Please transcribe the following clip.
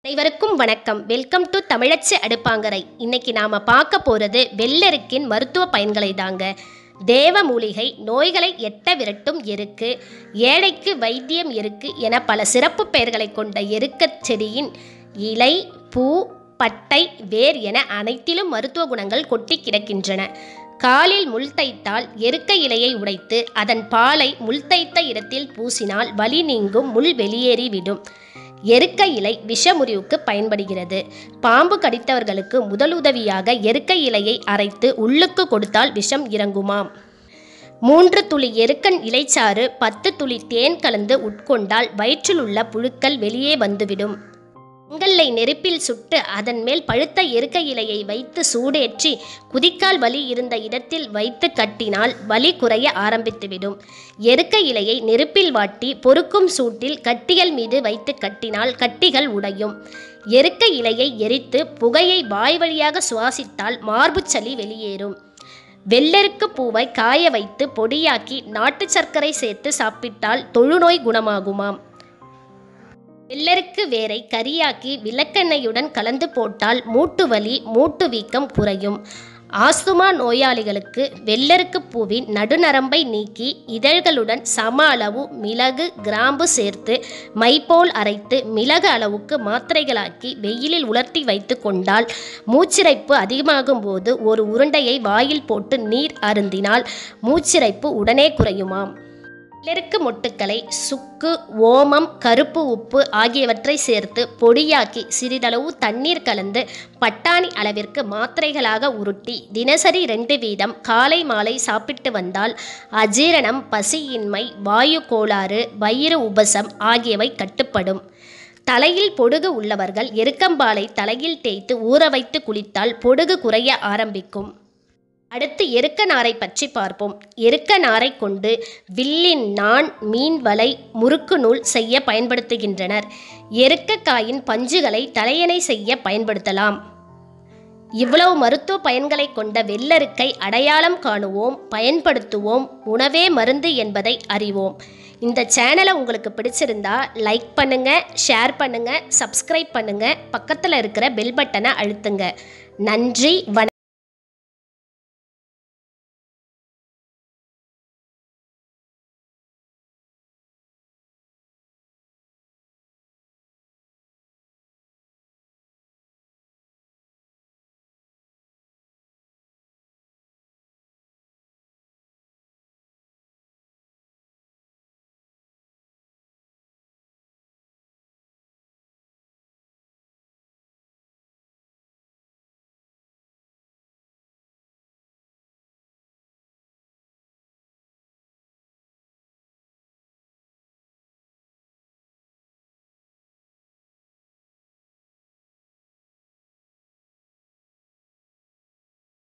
அனைவருக்கும் வணக்கம் welcome to தமிழச்சி அடுப்பாங்கரை இன்னைக்கு நாம பார்க்க போறது வெள்ளெருக்கின் மருத்துவ பயன்களை தாங்க தேவ மூலிகை நோய்களை எட்ட விரட்டும் எருக்கு ஏழைக்கு வைத்தியம் எருக்கு என பல சிறப்பு பெயர்களை கொண்ட எருக்கச் செடியின் இலை பூ பட்டை வேர் என அனைத்திலும் மருத்துவ குணங்கள் கொட்டி கிடக்கின்றன காலில் முள் தைத்தால் எருக்க இலையை உடைத்து அதன் பாலை முள் தைத்த இடத்தில் பூசினால் வலி நீங்கும் முள் வெளியேறிவிடும் எருக்க இலை விஷமுறிவுக்கு பயன்படுகிறது பாம்பு கடித்தவர்களுக்கு முதலுதவியாக எருக்க இலையை அரைத்து உள்ளுக்கு கொடுத்தால் விஷம் இறங்குமாம் மூன்று துளி எருக்கன் இலைச்சாறு பத்து துளி தேன் கலந்து உட்கொண்டால் வயிற்றில் உள்ள புழுக்கள் வெளியே வந்துவிடும் செங்கல்லை நெருப்பில் சுட்டு அதன் மேல் பழுத்த எருக்க இலையை வைத்து சூடேற்றி குதிக்கால் வலி இருந்த இடத்தில் வைத்து கட்டினால் வலி குறைய ஆரம்பித்துவிடும் எருக்க இலையை நெருப்பில் வாட்டி பொறுக்கும் சூட்டில் கட்டிகள் மீது வைத்து கட்டினால் கட்டிகள் உடையும் எருக்க இலையை எரித்து புகையை வாய் வழியாக சுவாசித்தால் மார்புச் சளி வெளியேறும் வெள்ளெருக்கு பூவை காய வைத்து பொடியாக்கி நாட்டு சர்க்கரை சேர்த்து சாப்பிட்டால் தொழுநோய் குணமாகுமாம் வெள்ளருக்கு வேரை கரியாக்கி விளக்கெண்ணெயுடன் கலந்து போட்டால் மூட்டு வலி மூட்டு வீக்கம் குறையும் ஆஸ்துமா நோயாளிகளுக்கு வெள்ளருக்கு பூவின் நடுநரம்பை நீக்கி இதழ்களுடன் சம அளவு மிளகு கிராம்பு சேர்த்து மை போல் அரைத்து மிளகு அளவுக்கு மாத்திரைகளாக்கி வெயிலில் உலர்த்தி வைத்து கொண்டால் மூச்சிறைப்பு அதிகமாகும் போது ஒரு உருண்டையை வாயில் போட்டு நீர் அருந்தினால் மூச்சிறைப்பு உடனே குறையுமாம் வெள்ளெருக்கு மொட்டுக்களை சுக்கு ஓமம் கருப்பு உப்பு ஆகியவற்றை சேர்த்து பொடியாக்கி சிறிதளவு தண்ணீர் கலந்து பட்டாணி அளவிற்கு மாத்திரைகளாக உருட்டி தினசரி ரெண்டு வீதம் காலை மாலை சாப்பிட்டு வந்தால் அஜீரணம் பசியின்மை வாயு கோளாறு வயிறு உபசம் ஆகியவை கட்டுப்படும் தலையில் பொடுகு உள்ளவர்கள் எருக்கம்பாலை தலையில் தேய்த்து ஊற வைத்து குளித்தால் பொடுகு குறைய ஆரம்பிக்கும் அடுத்து எருக்க நாரை பற்றி பார்ப்போம் எருக்க நாரை கொண்டு வில்லின் நாண் மீன் வலை முறுக்கு நூல் செய்ய பயன்படுத்துகின்றனர் எருக்கக்காயின் பஞ்சுகளை தலையணை செய்ய பயன்படுத்தலாம் இவ்வளவு மருத்துவ பயன்களை கொண்ட வெள்ளருக்கை அடையாளம் காணுவோம் பயன்படுத்துவோம் உணவே மருந்து என்பதை அறிவோம் இந்த சேனலை உங்களுக்கு பிடிச்சிருந்தா லைக் பண்ணுங்க ஷேர் பண்ணுங்க சப்ஸ்கிரைப் பண்ணுங்க பக்கத்தில் இருக்கிற பெல் பட்டனை அழுத்துங்க நன்றி வணக்கம்